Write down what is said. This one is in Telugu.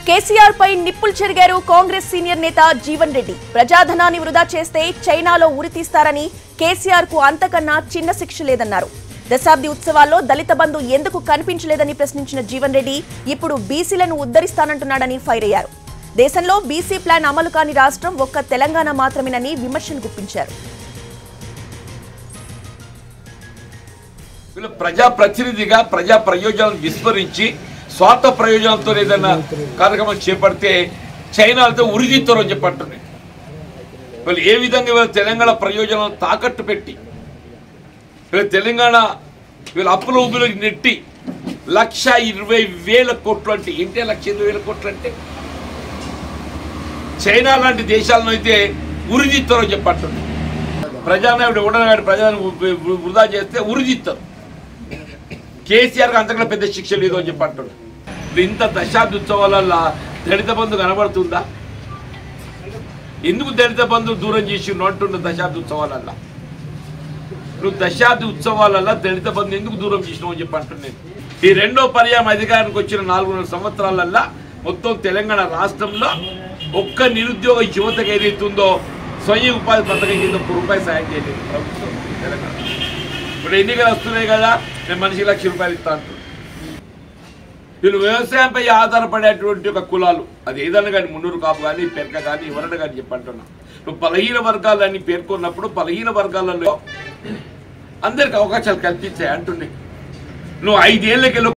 కేసీఆర్ పై నిప్పులు చెరిగారు కాంగ్రెస్ సీనియర్ నేత జీవన్ రెడ్డి ప్రజాధనాన్ని వృధా చేస్తే చైనాలో ఉరితీస్తారని కేసీఆర్ కు అంతకన్నా చిన్న శిక్ష లేదన్నారు దశాబ్ది ఉత్సవాల్లో దళిత బంధు ఎందుకు కనిపించలేదని ప్రశ్నించిన జీవన్ రెడ్డి ఇప్పుడు బీసీలను ఉద్ధరిస్తానంటున్నాడని ఫైర్ అయ్యారు దేశంలో బీసీ ప్లాన్ అమలు కాని రాష్ట్రం ఒక్క తెలంగాణ మాత్రమేనని విమర్శలు గుప్పించారు వీళ్ళు ప్రజా ప్రతినిధిగా ప్రజా ప్రయోజనాలను విస్మరించి స్వార్థ ప్రయోజనాలతో ఏదైనా కార్యక్రమం చేపడితే చైనాలతో ఉరిదిత్తరు అని చెప్పంటున్నాయి వీళ్ళు ఏ విధంగా వీళ్ళ తెలంగాణ ప్రయోజనాలను తాకట్టు పెట్టి వీళ్ళ తెలంగాణ వీళ్ళ అప్పుల ఊబిలో నెట్టి లక్ష ఇరవై వేల కోట్లు అంటే ఏంటే లక్ష ఇరవై వేల కోట్లు అంటే చైనా లాంటి దేశాలను అయితే ఉరిదిత్తరు అని చెప్పంటున్నాయి ప్రజానాయుడు ఉండగాడు ప్రజలను వృ- వృ- వృధా చేస్తే ఉరిదిస్తారు కేసీఆర్ అంతకన్నా పెద్ద శిక్ష లేదు అని చెప్పి అంటాడు ఇప్పుడు ఇంత దశాబ్ది ఉత్సవాల దళిత బంధు కనబడుతుందా ఎందుకు దళిత బంధు దూరం చేసి అంటున్న దశాబ్ది ఉత్సవాలల్లా నువ్వు దశాబ్ది ఉత్సవాలల్లా దళిత బంధు ఎందుకు దూరం చేసినావు అని చెప్పి అంటున్నాను ఈ రెండో పర్యాయం అధికారానికి వచ్చిన నాలుగున్నర సంవత్సరాలల్లా మొత్తం తెలంగాణ రాష్ట్రంలో ఒక్క నిరుద్యోగ యువతకు ఏదైతుందో స్వయం ఉపాధి పథకం కింద ఒక రూపాయి సాయం చేయలేదు ప్రభుత్వం తెలంగాణ ఇప్పుడు ఎన్నికలు వస్తున్నాయి కదా నేను మనిషికి లక్ష రూపాయలు ఇస్తా అంటున్నాను వీళ్ళు వ్యవసాయంపై ఆధారపడేటువంటి ఒక కులాలు అది ఏదన్నా కానీ మున్నూరు కాపు కానీ పెరక కానీ ఎవరన్నా కానీ చెప్పంటున్నా నువ్వు బలహీన వర్గాలని పేర్కొన్నప్పుడు బలహీన వర్గాలలో అందరికి అవకాశాలు కల్పించాయి అంటున్నాయి నువ్వు ఐదేళ్ళకి